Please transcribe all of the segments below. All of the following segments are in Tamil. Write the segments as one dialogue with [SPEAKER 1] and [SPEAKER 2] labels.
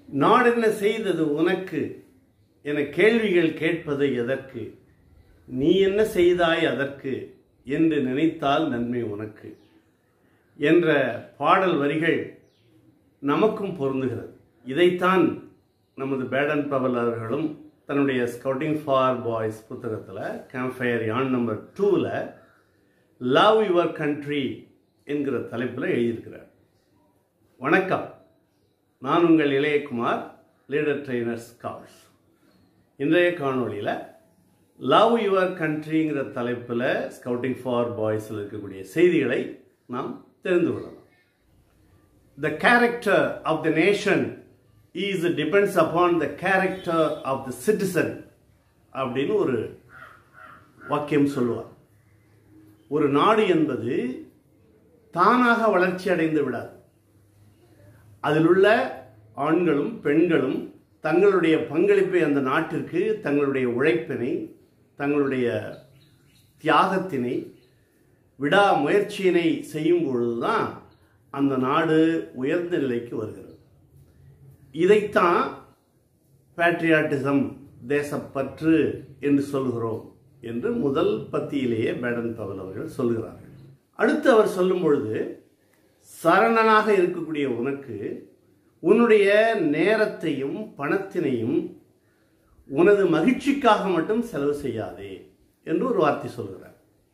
[SPEAKER 1] நாடென்ன செய்தது உனக்கு என கேள்விகள் கேட்பது எதற்கு நீ என்ன செய்தாய் அதற்கு என்று நினைத்தால் நன்மை உனக்கு என்ற பாடல் வரிகள் நமக்கும் பொருந்துகிறது இதைத்தான் நமது பேடன் பவல் அவர்களும் தன்னுடைய ஸ்கவுட்டிங் ஃபார் பாய்ஸ் புத்தகத்தில் கேம்ஃபயர் யான் நம்பர் டூவில் லவ் யுவர் கண்ட்ரி என்கிற தலைப்பில் எழுதியிருக்கிறார் வணக்கம் நான் உங்கள் இளையகுமார் லீடர் ட்ரெயினர் ஸ்கால்ஸ் இன்றைய காணொளியில் லவ் யுவர் கண்ட்ரிங்கிற தலைப்பில் ஸ்கவுட்டிங் ஃபார் பாய்ஸில் இருக்கக்கூடிய செய்திகளை நாம் தெரிந்து கொள்ளலாம் the character of the nation is depends upon the character of the citizen அப்படின்னு ஒரு வாக்கியம் சொல்லுவார் ஒரு நாடு என்பது தானாக வளர்ச்சி அடைந்து விடாது அதில் உள்ள ஆண்களும் பெண்களும் தங்களுடைய பங்களிப்பை அந்த நாட்டிற்கு தங்களுடைய உழைப்பினை தங்களுடைய தியாகத்தினை விடா முயற்சியினை செய்யும் பொழுதுதான் அந்த நாடு உயர்ந்த நிலைக்கு வருகிறது இதைத்தான் பேட்ரியாட்டிசம் தேசப்பற்று என்று சொல்கிறோம் என்று முதல் பத்தியிலேயே பேடன் பவல் அவர்கள் சொல்கிறார்கள் அடுத்து அவர் சொல்லும் பொழுது சரணனாக இருக்கக்கூடிய உனக்கு உன்னுடைய நேரத்தையும் பணத்தினையும் உனது மகிழ்ச்சிக்காக மட்டும் செலவு செய்யாதே என்று ஒரு வார்த்தை சொல்கிறார்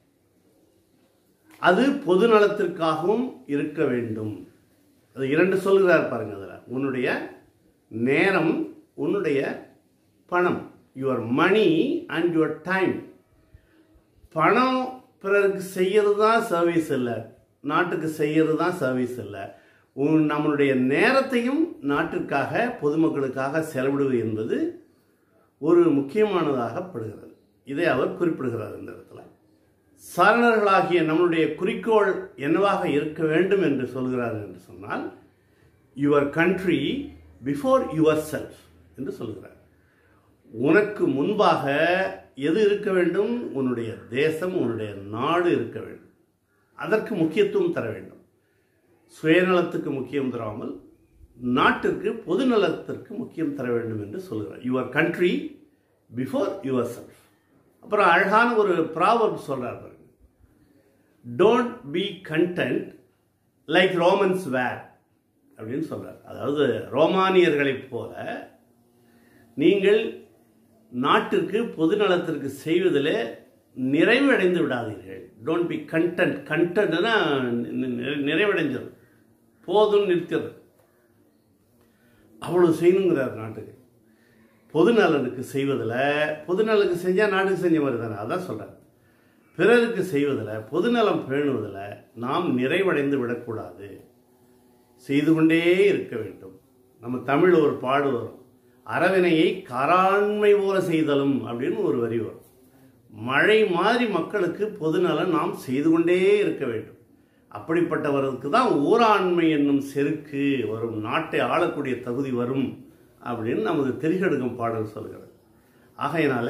[SPEAKER 1] அது பொது நலத்திற்காகவும் இருக்க வேண்டும் அது இரண்டு சொல்கிறார் பாருங்க அதில் உன்னுடைய நேரம் உன்னுடைய பணம் your money and your time பணம் பிறருக்கு செய்யறது தான் சர்வீஸ் இல்லை நாட்டுக்கு செய்யறது தான் சர்வீஸ் இல்லை உன் நம்மளுடைய நேரத்தையும் நாட்டிற்காக பொதுமக்களுக்காக செலவிடுவது என்பது ஒரு முக்கியமானதாக படுகிறது இதை அவர் குறிப்பிடுகிறார் இந்த இடத்துல சரணர்களாகிய நம்மளுடைய குறிக்கோள் என்னவாக இருக்க வேண்டும் என்று சொல்கிறார் என்று சொன்னால் your country before yourself என்று சொல்கிறார் உனக்கு முன்பாக எது இருக்க வேண்டும் உன்னுடைய தேசம் உன்னுடைய நாடு இருக்க வேண்டும் அதற்கு முக்கியத்துவம் தர வேண்டும் சுயநலத்துக்கு முக்கியம் தராமல் நாட்டிற்கு பொது நலத்திற்கு முக்கியம் தர வேண்டும் என்று சொல்கிறார் your country before yourself அப்புறம் அழகான ஒரு ப்ராவர்ப் சொல்றார் பாருங்க don't be content like Romans where அப்படின்னு சொல்றார் அதாவது ரோமானியர்களைப் போல நீங்கள் நாட்டிற்கு பொது நலத்திற்கு செய்வதில் நிறைவடைந்து விடாதீர்கள் டோன்ட் பி கண்டென்ட் கண்டென்ட்னா நிறைவடைஞ்சது போதும் நிறுத்தியது அவ்வளவு செய்யணுங்கிறார் நாட்டுக்கு பொது நலனுக்கு செய்வதில் பொது நலனுக்கு செஞ்சால் நாட்டுக்கு செஞ்ச மாதிரி தானே அதான் சொல்கிறார் பிறருக்கு செய்வதில் பொதுநலம் பேணுவதில் நாம் நிறைவடைந்து விடக்கூடாது செய்து கொண்டே இருக்க வேண்டும் நம்ம தமிழ் ஒரு பாடு வரும் அறவினையை காராண்மை போல செய்தலும் அப்படின்னு ஒரு வரி வரும் மழை மாதிரி மக்களுக்கு பொதுநலம் நாம் செய்து கொண்டே இருக்க வேண்டும் அப்படிப்பட்டவர்களுக்கு தான் ஊராண்மை என்னும் செருக்கு வரும் நாட்டை ஆளக்கூடிய தகுதி வரும் அப்படின்னு நமது தெரிகெடுக்கும் பாடல் சொல்கிறது ஆகையினால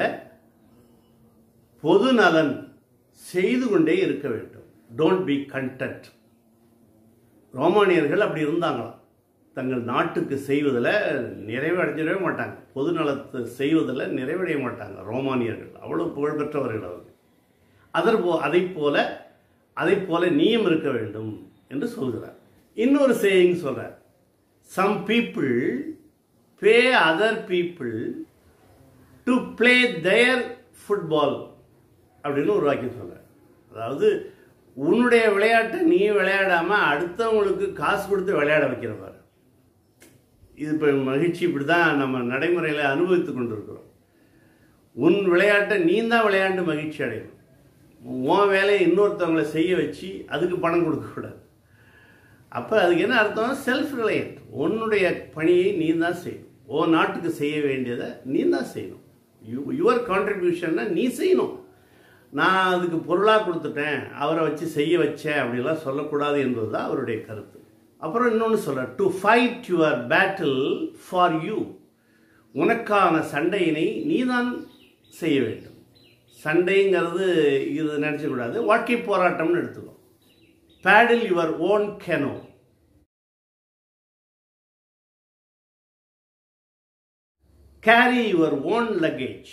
[SPEAKER 1] பொது நலன் செய்து கொண்டே இருக்க வேண்டும் டோன்ட் பி கண்டென்ட் ரோமானியர்கள் அப்படி இருந்தாங்களாம் தங்கள் நாட்டுக்கு செய்வதில் நிறைவடைஞ்சிடவே மாட்டாங்க பொது நலத்தை செய்வதில் நிறைவடைய மாட்டாங்க ரோமானியர்கள் அவ்வளோ புகழ்பெற்றவர்கள் அவர்கள் அதர் போ அதை போல அதை போல நீயும் இருக்க வேண்டும் என்று சொல்கிறார் இன்னொரு சேயிங் சொல்றார் some people pay other people to play their football அப்படின்னு ஒரு வாக்கியம் சொல்கிறார் அதாவது உன்னுடைய விளையாட்டை நீ விளையாடாம அடுத்தவங்களுக்கு காசு கொடுத்து விளையாட வைக்கிற பாரு இது இப்போ மகிழ்ச்சி இப்படி தான் நம்ம நடைமுறையில் அனுபவித்து கொண்டிருக்கிறோம் உன் விளையாட்டை நீ தான் விளையாண்டு மகிழ்ச்சி அடையணும் உன் வேலையை இன்னொருத்தவங்களை செய்ய வச்சு அதுக்கு பணம் கொடுக்கக்கூடாது அப்போ அதுக்கு என்ன அர்த்தம் செல்ஃப் ரிலையன்ட் உன்னுடைய பணியை நீ தான் செய்யணும் ஓ நாட்டுக்கு செய்ய வேண்டியதை நீ தான் செய்யணும் யூ யுவர் கான்ட்ரிபியூஷன்னா நீ செய்யணும் நான் அதுக்கு பொருளாக கொடுத்துட்டேன் அவரை வச்சு செய்ய வச்சேன் அப்படிலாம் சொல்லக்கூடாது என்பது தான் அவருடைய கருத்து அப்புறம் இன்னொன்று சொல்ற to fight your battle for you உனக்கான சண்டையினை நீ தான் செய்ய வேண்டும் சண்டைங்கிறது இது நினச்சக்கூடாது வாழ்க்கை போராட்டம்னு எடுத்துக்கோ paddle your own canoe carry your own luggage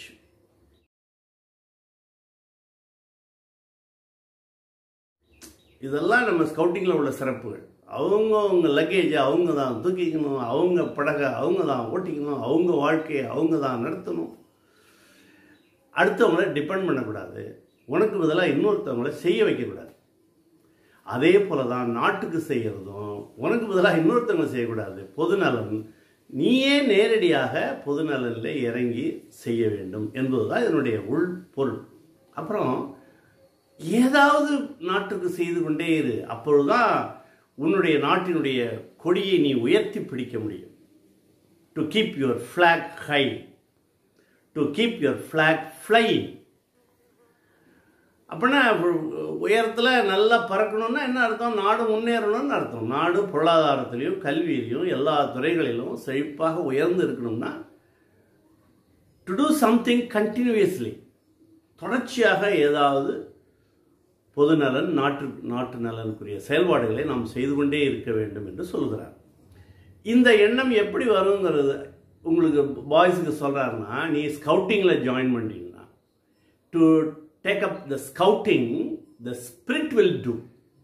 [SPEAKER 1] இதெல்லாம் நம்ம ஸ்கவுட்டிங்கில் உள்ள சிறப்புகள் அவங்க அவங்க லக்கேஜை அவங்க தான் தூக்கிக்கணும் அவங்க படகை அவங்க தான் ஓட்டிக்கணும் அவங்க வாழ்க்கையை அவங்க தான் நடத்தணும் அடுத்தவங்கள டிபெண்ட் பண்ணக்கூடாது உனக்கு பதிலாக இன்னொருத்தவங்கள செய்ய வைக்கக்கூடாது அதே போல தான் நாட்டுக்கு செய்கிறதும் உனக்கு பதிலாக இன்னொருத்தவங்க செய்யக்கூடாது பொதுநலன் நீயே நேரடியாக பொதுநலனில் இறங்கி செய்ய வேண்டும் என்பதுதான் இதனுடைய உள் பொருள் அப்புறம் ஏதாவது நாட்டுக்கு செய்து கொண்டே இரு அப்பொழுதுதான் உன்னுடைய நாட்டினுடைய கொடியை நீ உயர்த்தி பிடிக்க முடியும் to keep your flag high to keep your flag flying அப்படின்னா உயரத்தில் நல்லா பறக்கணும்னா என்ன அர்த்தம் நாடு முன்னேறணும்னு அர்த்தம் நாடு பொருளாதாரத்திலையும் கல்வியிலையும் எல்லா துறைகளிலும் செழிப்பாக உயர்ந்து இருக்கணும்னா டு டூ சம்திங் கண்டினியூஸ்லி தொடர்ச்சியாக ஏதாவது பொதுநலன் நாட்டு நாட்டு நலனுக்குரிய செயல்பாடுகளை நாம் செய்து கொண்டே இருக்க வேண்டும் என்று சொல்கிறார் இந்த எண்ணம் எப்படி வருங்கிறது உங்களுக்கு பாய்ஸுக்கு சொல்கிறாருன்னா நீ ஸ்கவுட்டிங்கில் ஜாயின் பண்ணிங்கன்னா to take up the scouting the spirit will do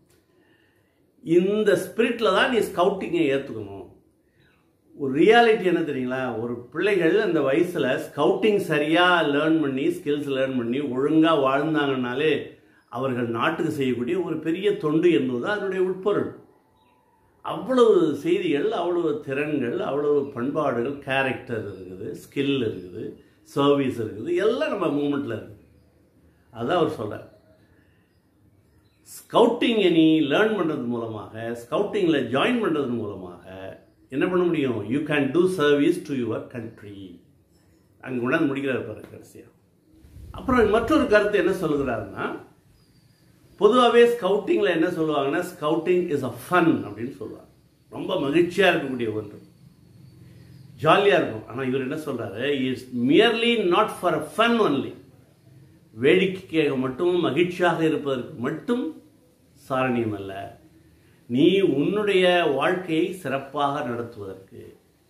[SPEAKER 1] இந்த ஸ்பிரிட்டில் தான் நீ ஸ்கவுட்டிங்கை ஏற்றுக்கணும் ஒரு ரியாலிட்டி என்ன தெரியுங்களா ஒரு பிள்ளைகள் அந்த வயசில் ஸ்கவுட்டிங் சரியாக லேர்ன் பண்ணி ஸ்கில்ஸ் லேர்ன் பண்ணி ஒழுங்காக வாழ்ந்தாங்கனாலே அவர்கள் நாட்டுக்கு செய்யக்கூடிய ஒரு பெரிய தொண்டு என்பது அதனுடைய உட்பொருள் அவ்வளவு செய்திகள் அவ்வளவு திறன்கள் அவ்வளவு பண்பாடுகள் கேரக்டர் இருக்குது ஸ்கில் இருக்குது சர்வீஸ் இருக்குது எல்லாம் நம்ம மூமெண்ட்டில் இருக்குது அதுதான் அவர் சொல்கிறார் ஸ்கவுட்டிங்கை நீ லேர்ன் பண்ணுறது மூலமாக ஸ்கவுட்டிங்கில் ஜாயின் பண்ணுறது மூலமாக என்ன பண்ண முடியும் you can do service to your country அங்கே கொண்டாந்து முடிக்கிறார் பாரு கடைசியாக அப்புறம் மற்றொரு கருத்து என்ன சொல்லுகிறாருன்னா பொதுவாகவே ஸ்கவுட்டிங்கில் என்ன சொல்லுவாங்கன்னா ஸ்கவுட்டிங் இஸ் அ ஃபன் அப்படின்னு சொல்லுவாங்க ரொம்ப மகிழ்ச்சியாக இருக்கக்கூடிய ஒன்று ஜாலியாக இருக்கும் ஆனால் இவர் என்ன சொல்கிறாரு is merely not for a fun only வேடிக்கைக்காக மட்டும் மகிழ்ச்சியாக இருப்பதற்கு மட்டும் சாரணியம் அல்ல நீ உன்னுடைய வாழ்க்கையை சிறப்பாக நடத்துவதற்கு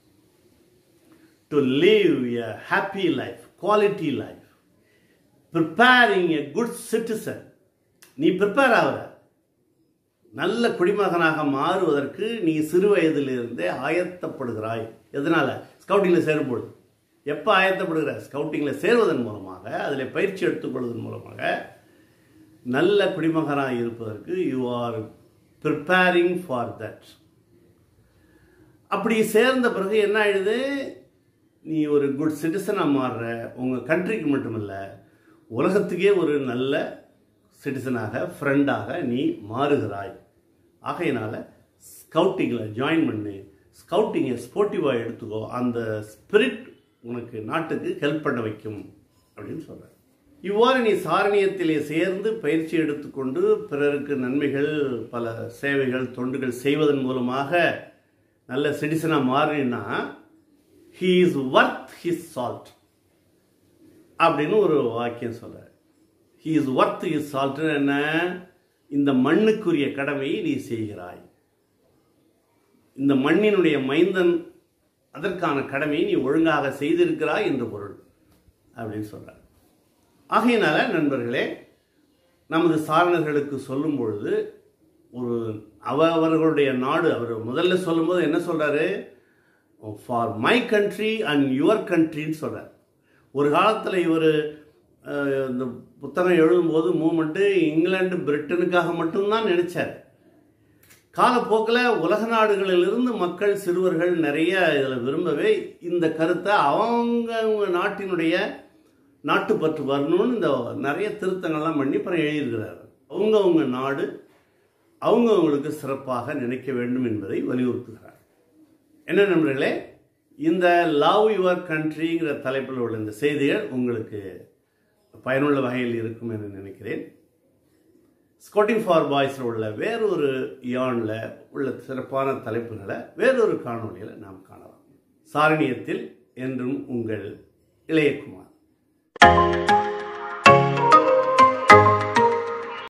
[SPEAKER 1] to live a happy life quality life preparing a good citizen நீ ப்ரிப்பேர் ஆகிற நல்ல குடிமகனாக மாறுவதற்கு நீ சிறு வயதிலிருந்தே ஆயத்தப்படுகிறாய் எதனால ஸ்கவுட்டிங்கில் சேரும்பொழுது எப்போ ஆயத்தப்படுகிற ஸ்கவுட்டிங்கில் சேருவதன் மூலமாக அதில் பயிற்சி எடுத்துக்கொள்வதன் மூலமாக நல்ல குடிமகனாக இருப்பதற்கு you are preparing for that அப்படி சேர்ந்த பிறகு என்ன ஆயிடுது நீ ஒரு குட் சிட்டிசனாக மாறுற உங்கள் கண்ட்ரிக்கு மட்டுமில்ல உலகத்துக்கே ஒரு நல்ல சிட்டிசனாக ஃப்ரெண்டாக நீ மாறுகிறாய் ஆகையினால ஸ்கவுட்டிங்கில் ஜாயின் பண்ணு ஸ்கவுட்டிங்கை ஸ்போர்ட்டிவாக எடுத்துக்கோ அந்த ஸ்பிரிட் உனக்கு நாட்டுக்கு ஹெல்ப் பண்ண வைக்கும் அப்படின்னு சொல்கிறார் இவ்வாறு நீ சாரணியத்திலே சேர்ந்து பயிற்சி எடுத்துக்கொண்டு பிறருக்கு நன்மைகள் பல சேவைகள் தொண்டுகள் செய்வதன் மூலமாக நல்ல சிட்டிசனாக மாறினா he is worth his salt அப்படின்னு ஒரு வாக்கியம் சொல்கிறார் he is worth is salt என்ன இந்த மண்ணுக்குரிய கடமையை நீ செய்கிறாய் இந்த மண்ணினுடைய மைந்தன் அதற்கான கடமையை நீ ஒழுங்காக செய்திருக்கிறாய் என்று பொருள் அப்படின்னு சொல்றார் ஆகையினால நண்பர்களே நமது சாரணர்களுக்கு சொல்லும் பொழுது ஒரு அவ அவர்களுடைய நாடு அவர் முதல்ல சொல்லும்போது என்ன சொல்றாரு for my country and your கண்ட்ரின்னு சொல்றார் ஒரு காலத்தில் இவர் இந்த புத்தகம் எழுதும்போது மூமெண்ட்டு இங்கிலாந்து பிரிட்டனுக்காக மட்டும்தான் நினைச்சார் காலப்போக்கில் உலக நாடுகளிலிருந்து மக்கள் சிறுவர்கள் நிறைய இதில் விரும்பவே இந்த கருத்தை அவங்க அவங்க நாட்டினுடைய நாட்டுப்பற்று வரணும்னு இந்த நிறைய திருத்தங்கள்லாம் பண்ணி அப்புறம் எழுதியிருக்கிறார் அவங்கவுங்க நாடு அவங்கவுங்களுக்கு சிறப்பாக நினைக்க வேண்டும் என்பதை வலியுறுத்துகிறார் என்ன நண்பர்களே இந்த லவ் யுவர் கண்ட்ரிங்கிற தலைப்பில் உள்ள இந்த செய்திகள் உங்களுக்கு பயனுள்ள வகையில் இருக்கும் என்று நினைக்கிறேன் ஸ்கோட்டிங் ஃபார் பாய்ஸில் உள்ள வேறொரு யானில் உள்ள சிறப்பான தலைப்புகளை வேறொரு காணொலியில் நாம் காணலாம் சாரணியத்தில் என்றும் உங்கள் இளையகுமார்